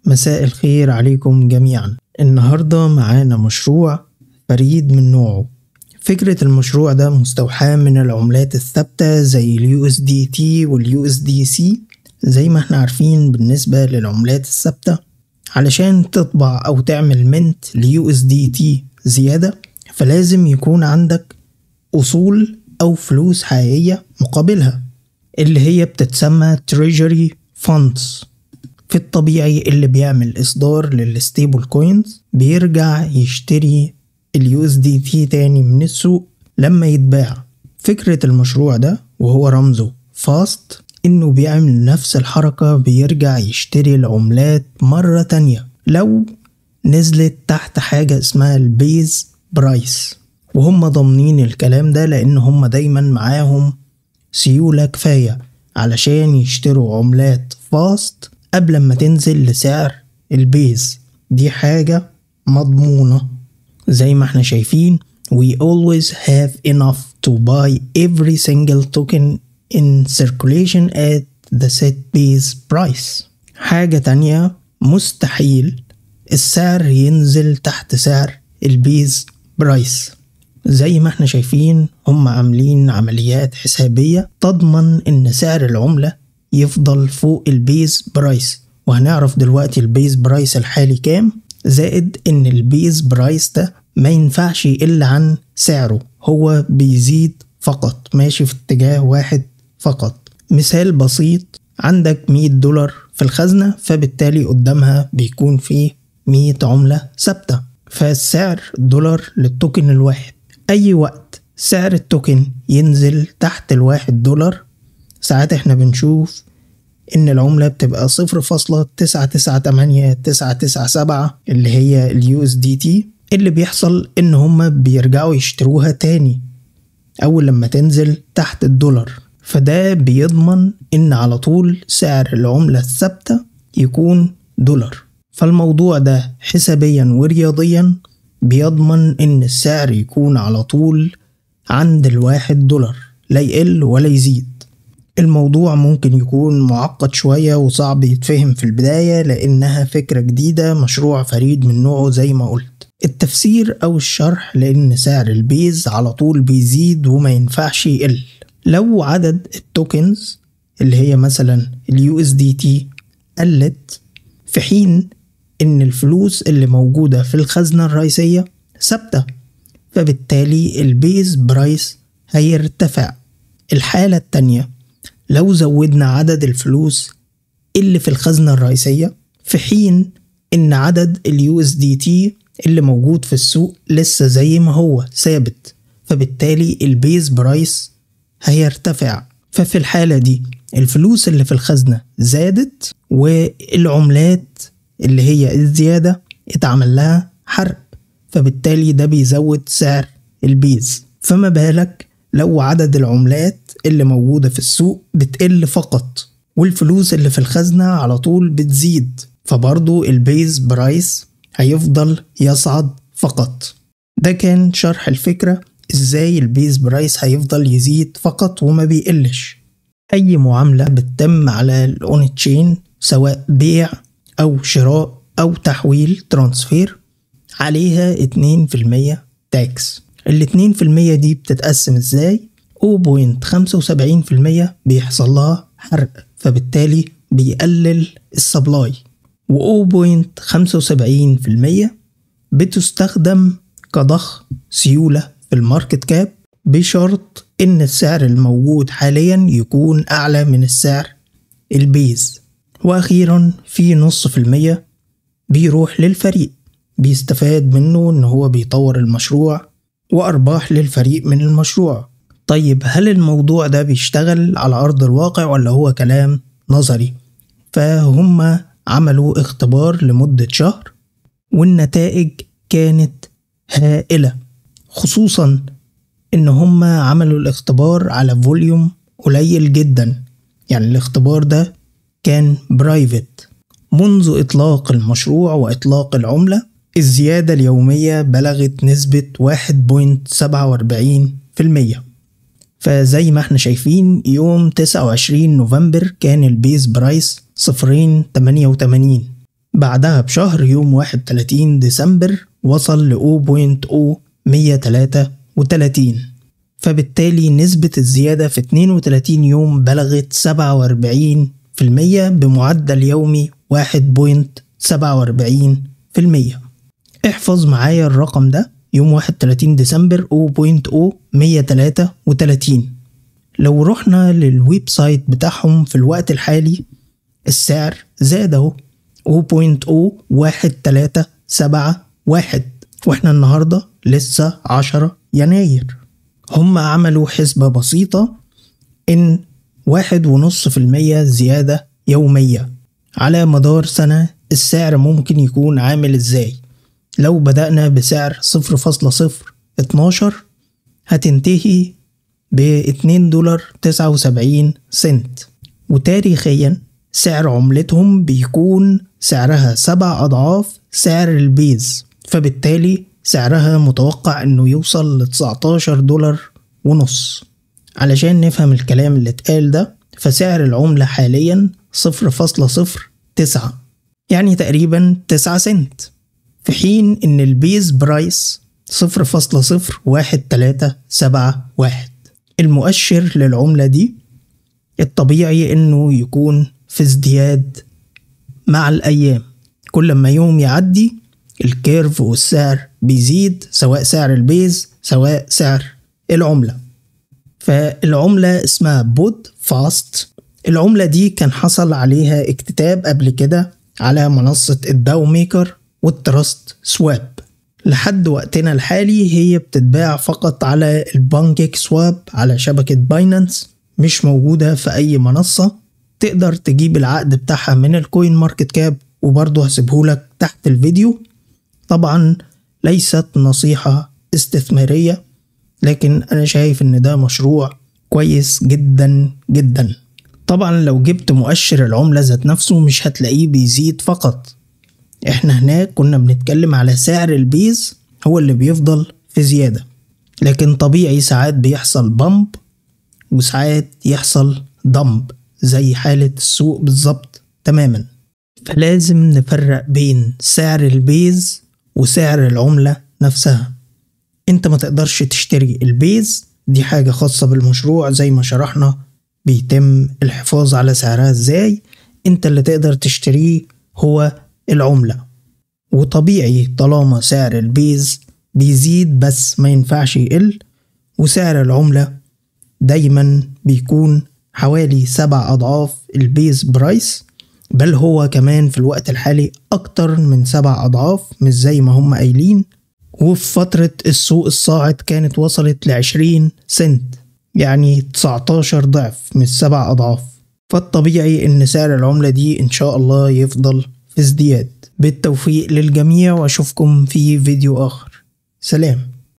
مساء الخير عليكم جميعا النهاردة معانا مشروع فريد من نوعه فكرة المشروع ده مستوحاة من العملات الثابتة زي ال USDT وال USDC زي ما احنا عارفين بالنسبة للعملات الثابتة علشان تطبع أو تعمل منت ل USDT زيادة فلازم يكون عندك أصول أو فلوس حقيقية مقابلها اللي هي بتتسمى Treasury Funds في الطبيعي اللي بيعمل إصدار للستيبل كوينز بيرجع يشتري ال USDT تاني من السوق لما يتباع فكرة المشروع ده وهو رمزه فاست إنه بيعمل نفس الحركة بيرجع يشتري العملات مرة تانية لو نزلت تحت حاجة اسمها البيز برايس وهم ضامنين الكلام ده لأن هم دايما معاهم سيولة كفاية علشان يشتروا عملات فاست قبل ما تنزل لسعر البيز دي حاجة مضمونة زي ما احنا شايفين we always have enough to buy every single token in circulation at the set base price حاجة تانية مستحيل السعر ينزل تحت سعر البيز برايس زي ما احنا شايفين هم عاملين عمليات حسابية تضمن ان سعر العملة يفضل فوق البيز برايس وهنعرف دلوقتي البيز برايس الحالي كام زائد ان البيز برايس ده ما ينفعش يقل عن سعره هو بيزيد فقط ماشي في اتجاه واحد فقط مثال بسيط عندك 100 دولار في الخزنة فبالتالي قدامها بيكون فيه 100 عملة ثابتة فالسعر دولار للتوكن الواحد أي وقت سعر التوكن ينزل تحت الواحد دولار ساعات احنا بنشوف ان العملة بتبقى صفر فاصلة تسعة تسعة تمانية تسعة تسعة سبعة اللي هي اليو اس دي تي اللي بيحصل ان هما بيرجعوا يشتروها تاني اول لما تنزل تحت الدولار فده بيضمن ان على طول سعر العملة الثابتة يكون دولار فالموضوع ده حسابيا ورياضيا بيضمن ان السعر يكون على طول عند الواحد دولار لا يقل ولا يزيد الموضوع ممكن يكون معقد شوية وصعب يتفهم في البداية لأنها فكرة جديدة مشروع فريد من نوعه زي ما قلت التفسير أو الشرح لأن سعر البيز على طول بيزيد وما ينفعش يقل لو عدد التوكنز اللي هي مثلا اليو اس دي تي قلت في حين ان الفلوس اللي موجودة في الخزنة الرئيسية ثابتة فبالتالي البيز برايس هيرتفع الحالة التانية لو زودنا عدد الفلوس اللي في الخزنة الرئيسية في حين ان عدد اليو اس دي تي اللي موجود في السوق لسه زي ما هو ثابت فبالتالي البيز برايس هيرتفع ففي الحالة دي الفلوس اللي في الخزنة زادت والعملات اللي هي الزيادة اتعمل لها حرق فبالتالي ده بيزود سعر البيز فما بالك لو عدد العملات اللي موجودة في السوق بتقل فقط والفلوس اللي في الخزنة على طول بتزيد فبرضو البيز برايس هيفضل يصعد فقط ده كان شرح الفكرة ازاي البيز برايس هيفضل يزيد فقط وما بيقلش اي معاملة بتتم على الاون تشين سواء بيع او شراء او تحويل ترانسفير عليها 2% تاكس ال 2% دي بتتقسم ازاي 0.75% بيحصل لها حرق فبالتالي بيقلل السبلاي و 0.75% بتستخدم كضخ سيولة في الماركت كاب بشرط ان السعر الموجود حاليا يكون اعلى من السعر البيز واخيرا في نص في المية بيروح للفريق بيستفاد منه ان هو بيطور المشروع وارباح للفريق من المشروع طيب هل الموضوع ده بيشتغل على ارض الواقع ولا هو كلام نظري فهم عملوا اختبار لمدة شهر والنتائج كانت هائلة خصوصا ان هم عملوا الاختبار على فوليوم قليل جدا يعني الاختبار ده كان برايفت منذ اطلاق المشروع واطلاق العملة الزيادة اليومية بلغت نسبة 1.47% فزي ما احنا شايفين يوم 29 نوفمبر كان البيز برايس صفرين تمانية وتمانين بعدها بشهر يوم 31 ديسمبر وصل ل 0.0133 فبالتالي نسبة الزيادة في 32 يوم بلغت 47% بمعدل يومي 1.47% احفظ معايا الرقم ده يوم 31 ديسمبر 0.0133 لو رحنا للويب سايت بتاعهم في الوقت الحالي السعر زاد اهو 0.01371 واحنا النهارده لسه 10 يناير هم عملوا حسبة بسيطة إن واحد ونص في المية زيادة يومية على مدار سنة السعر ممكن يكون عامل ازاي لو بدأنا بسعر صفر فاصلة صفر اتناشر هتنتهي باتنين دولار تسعة وسبعين سنت وتاريخيا سعر عملتهم بيكون سعرها سبع أضعاف سعر البيز فبالتالي سعرها متوقع انه يوصل ل 19 دولار ونص علشان نفهم الكلام اللي اتقال ده فسعر العملة حاليا صفر فاصلة صفر تسعة يعني تقريبا تسعة سنت في حين ان البيز برايس صفر فاصلة صفر واحد تلاتة سبعة واحد المؤشر للعملة دي الطبيعي انه يكون في ازدياد مع الايام كل ما يوم يعدي الكيرف والسعر بيزيد سواء سعر البيز سواء سعر العملة فالعملة اسمها بود فاست العملة دي كان حصل عليها اكتتاب قبل كده على منصة الداو ميكر والتراست سواب لحد وقتنا الحالي هي بتتباع فقط على البانكيك سواب على شبكة باينانس مش موجودة في أي منصة تقدر تجيب العقد بتاعها من الكوين ماركت كاب وبرضه هسيبهولك تحت الفيديو طبعا ليست نصيحة استثمارية لكن أنا شايف إن ده مشروع كويس جدا جدا طبعا لو جبت مؤشر العملة ذات نفسه مش هتلاقيه بيزيد فقط احنا هناك كنا بنتكلم على سعر البيز هو اللي بيفضل في زيادة لكن طبيعي ساعات بيحصل بامب وساعات يحصل دمب زي حالة السوق بالظبط تماما فلازم نفرق بين سعر البيز وسعر العملة نفسها انت ما تقدرش تشتري البيز دي حاجة خاصة بالمشروع زي ما شرحنا بيتم الحفاظ على سعرها ازاي انت اللي تقدر تشتريه هو العملة وطبيعي طالما سعر البيز بيزيد بس ما ينفعش يقل وسعر العملة دايما بيكون حوالي سبع أضعاف البيز برايس بل هو كمان في الوقت الحالي أكتر من سبع أضعاف مش زي ما هم قايلين وفي فترة السوق الصاعد كانت وصلت لعشرين سنت يعني 19 ضعف مش سبع أضعاف فالطبيعي إن سعر العملة دي إن شاء الله يفضل في ازدياد بالتوفيق للجميع وأشوفكم في فيديو آخر سلام